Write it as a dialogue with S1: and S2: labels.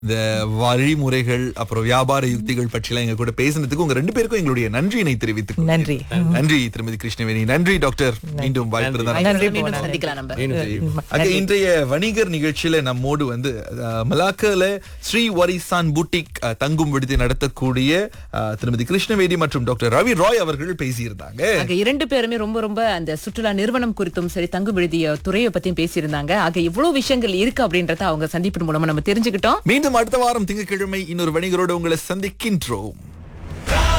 S1: இந்த வழிமுறைகள் அப்புறம் வியாபார யுக்திகள் பற்றிலாம் எங்க கூட பேசினதுக்கு உங்க ரெண்டு பேருக்கும் எங்களுடைய நன்றியினை தெரிவித்துக் கொள்கிறேன்.
S2: நன்றி
S1: நன்றி திருமதி கிருஷ்ணவேணி நன்றி டாக்டர் மீண்டும் வாய்ப்பு இருந்தால்
S2: நன்றி
S3: மீண்டும்
S2: போனா.
S3: சந்திக்கலாம் நம்ம
S1: ஆக, இன்றைய வணிகர் நிகழ்ச்சியில நம்மோடு வந்து அஹ், மலாக்கால ஸ்ரீ வரிசான் பூட்டிக் அஹ், தங்கும் விடுதி நடத்தக்கூடிய அஹ், திருமதி கிருஷ்ணவேணி மற்றும் டாக்டர் ரவி ராய் அவர்கள் பேசியிருந்தாங்க
S3: ஆக இரண்டு பேருமே ரொம்ப ரொம்ப அந்த சுற்றுலா நிறுவனம் குறித்தும் சரி தங்கு விடுதிய துறையை பத்தியும் பேசியிருந்தாங்க ஆக இவ்வளவு விஷயங்கள் இருக்கு அப்படின்றத அவங்க சந்திப்பின் மூலமா நம்ம தெரிஞ்சுக்கிட்டோம்
S1: மீண்டும் அடுத்த வாரம் திங்கட்கிழமை இன்னொரு வணிகரோடு உங்களை சந்திக்கின்றோம்